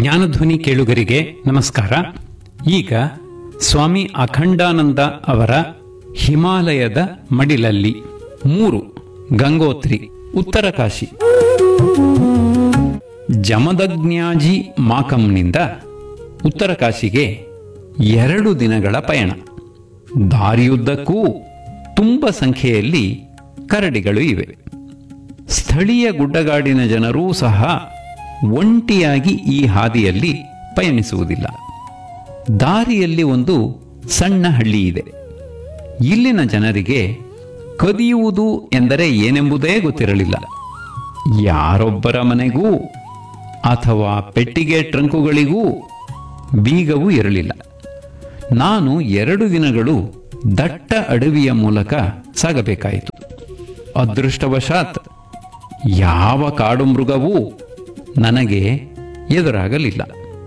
ಜ್ಞಾನಧ್ವನಿ ಕೇಳುಗರಿಗೆ ನಮಸ್ಕಾರ ಈಗ ಸ್ವಾಮಿ ಅಖಂಡಾನಂದ ಅವರ ಹಿಮಾಲಯದ ಮಡಿಲಲ್ಲಿ ಮೂರು ಗಂಗೋತ್ರಿ ಉತ್ತರ ಕಾಶಿ ಜಮದಗ್ನ್ಯಾಜಿ ಮಾಕಂನಿಂದ ಉತ್ತರ ಕಾಶಿಗೆ ಎರಡು ದಿನಗಳ ಪಯಣ ದಾರಿಯುದ್ದಕ್ಕೂ ತುಂಬ ಸಂಖ್ಯೆಯಲ್ಲಿ ಕರಡಿಗಳು ಇವೆ ಸ್ಥಳೀಯ ಗುಡ್ಡಗಾಡಿನ ಜನರೂ ಸಹ ಒಂಟಿಯಾಗಿ ಈ ಹಾದಿಯಲ್ಲಿ ಪಯಣಿಸುವುದಿಲ್ಲ ದಾರಿಯಲ್ಲಿ ಒಂದು ಸಣ್ಣ ಹಳ್ಳಿ ಇದೆ ಇಲ್ಲಿನ ಜನರಿಗೆ ಕದಿಯುವುದು ಎಂದರೆ ಏನೆಂಬುದೇ ಗೊತ್ತಿರಲಿಲ್ಲ ಯಾರೊಬ್ಬರ ಮನೆಗೂ ಅಥವಾ ಪೆಟ್ಟಿಗೆ ಟ್ರಂಕುಗಳಿಗೂ ಬೀಗವೂ ಇರಲಿಲ್ಲ ನಾನು ಎರಡು ದಿನಗಳು ದಟ್ಟ ಅಡವಿಯ ಮೂಲಕ ಸಾಗಬೇಕಾಯಿತು ಅದೃಷ್ಟವಶಾತ್ ಯಾವ ಕಾಡು ಮೃಗವೂ ನನಗೆ ಎದುರಾಗಲಿಲ್ಲ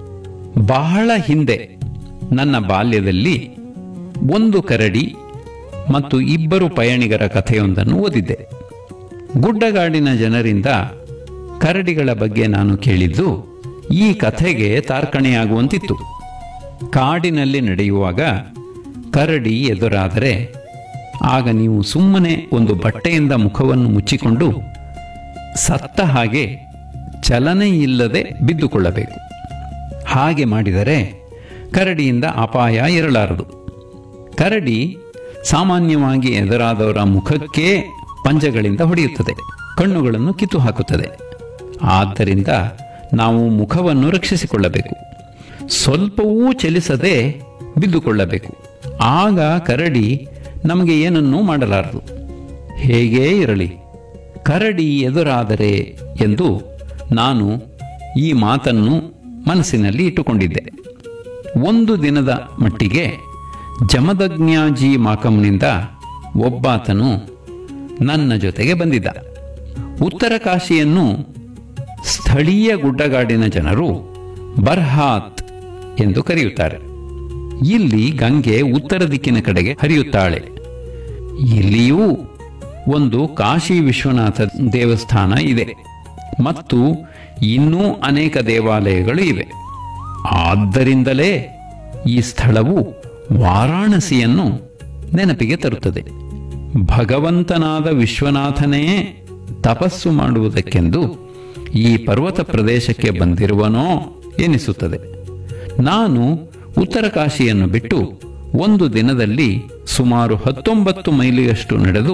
ಬಹಳ ಹಿಂದೆ ನನ್ನ ಬಾಲ್ಯದಲ್ಲಿ ಒಂದು ಕರಡಿ ಮತ್ತು ಇಬ್ಬರು ಪಯಣಿಗರ ಕಥೆಯೊಂದನ್ನು ಓದಿದ್ದೆ ಗುಡ್ಡಗಾಡಿನ ಜನರಿಂದ ಕರಡಿಗಳ ಬಗ್ಗೆ ನಾನು ಕೇಳಿದ್ದು ಈ ಕಥೆಗೆ ತಾರ್ಕಣೆಯಾಗುವಂತಿತ್ತು ಕಾಡಿನಲ್ಲಿ ನಡೆಯುವಾಗ ಕರಡಿ ಎದುರಾದರೆ ಆಗ ನೀವು ಸುಮ್ಮನೆ ಒಂದು ಬಟ್ಟೆಯಿಂದ ಮುಖವನ್ನು ಮುಚ್ಚಿಕೊಂಡು ಸತ್ತ ಹಾಗೆ ಚಲನೆ ಇಲ್ಲದೆ ಬಿದ್ದುಕೊಳ್ಳಬೇಕು ಹಾಗೆ ಮಾಡಿದರೆ ಕರಡಿಯಿಂದ ಅಪಾಯ ಇರಲಾರದು ಕರಡಿ ಸಾಮಾನ್ಯವಾಗಿ ಎದುರಾದವರ ಮುಖಕ್ಕೆ ಪಂಜಗಳಿಂದ ಹೊಡೆಯುತ್ತದೆ ಕಣ್ಣುಗಳನ್ನು ಕಿತ್ತು ಹಾಕುತ್ತದೆ ಆದ್ದರಿಂದ ನಾವು ಮುಖವನ್ನು ರಕ್ಷಿಸಿಕೊಳ್ಳಬೇಕು ಸ್ವಲ್ಪವೂ ಚಲಿಸದೆ ಬಿದ್ದುಕೊಳ್ಳಬೇಕು ಆಗ ಕರಡಿ ನಮಗೆ ಏನನ್ನೂ ಮಾಡಲಾರದು ಹೇಗೇ ಇರಲಿ ಕರಡಿ ಎದುರಾದರೆ ಎಂದು ನಾನು ಈ ಮಾತನ್ನು ಮನಸ್ಸಿನಲ್ಲಿ ಇಟ್ಟುಕೊಂಡಿದ್ದೆ ಒಂದು ದಿನದ ಮಟ್ಟಿಗೆ ಜಮದಗ್ನ್ಯಾಜಿ ಮಾಕಂನಿಂದ ಒಬ್ಬಾತನು ನನ್ನ ಜೊತೆಗೆ ಬಂದಿದ್ದ ಉತ್ತರ ಕಾಶಿಯನ್ನು ಸ್ಥಳೀಯ ಗುಡ್ಡಗಾಡಿನ ಜನರು ಬರ್ಹಾತ್ ಎಂದು ಕರೆಯುತ್ತಾರೆ ಇಲ್ಲಿ ಗಂಗೆ ಉತ್ತರ ದಿಕ್ಕಿನ ಕಡೆಗೆ ಹರಿಯುತ್ತಾಳೆ ಇಲ್ಲಿಯೂ ಒಂದು ಕಾಶಿ ವಿಶ್ವನಾಥ ದೇವಸ್ಥಾನ ಇದೆ ಮತ್ತು ಇನ್ನೂ ಅನೇಕ ದೇವಾಲಯಗಳು ಇವೆ ಆದ್ದರಿಂದಲೇ ಈ ಸ್ಥಳವು ವಾರಾಣಸಿಯನ್ನು ನೆನಪಿಗೆ ತರುತ್ತದೆ ಭಗವಂತನಾದ ವಿಶ್ವನಾಥನೇ ತಪಸ್ಸು ಮಾಡುವುದಕ್ಕೆಂದು ಈ ಪರ್ವತ ಪ್ರದೇಶಕ್ಕೆ ಬಂದಿರುವನೋ ಎನಿಸುತ್ತದೆ ನಾನು ಉತ್ತರ ಕಾಶಿಯನ್ನು ಬಿಟ್ಟು ಒಂದು ದಿನದಲ್ಲಿ ಸುಮಾರು ಹತ್ತೊಂಬತ್ತು ಮೈಲಿಯಷ್ಟು ನಡೆದು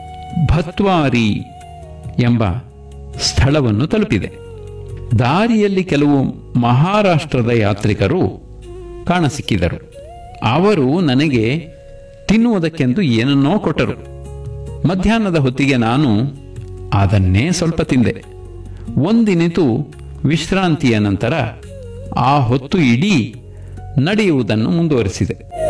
ಭತ್ವಾರಿ ಎಂಬ ಸ್ಥಳವನ್ನು ತಲುಪಿದೆ ದಾರಿಯಲ್ಲಿ ಕೆಲವು ಮಹಾರಾಷ್ಟ್ರದ ಯಾತ್ರಿಕರು ಕಾಣಸಿಕ್ಕಿದರು ಅವರು ನನಗೆ ತಿನ್ನುವುದಕ್ಕೆಂದು ಏನನ್ನೋ ಕೊಟ್ಟರು ಮಧ್ಯಾಹ್ನದ ಹೊತ್ತಿಗೆ ನಾನು ಅದನ್ನೇ ಸ್ವಲ್ಪ ತಿಂದೆ ಒಂದಿನಿತು ವಿಶ್ರಾಂತಿಯ ನಂತರ ಆ ಹೊತ್ತು ಇಡೀ ನಡೆಯುವುದನ್ನು ಮುಂದುವರಿಸಿದೆ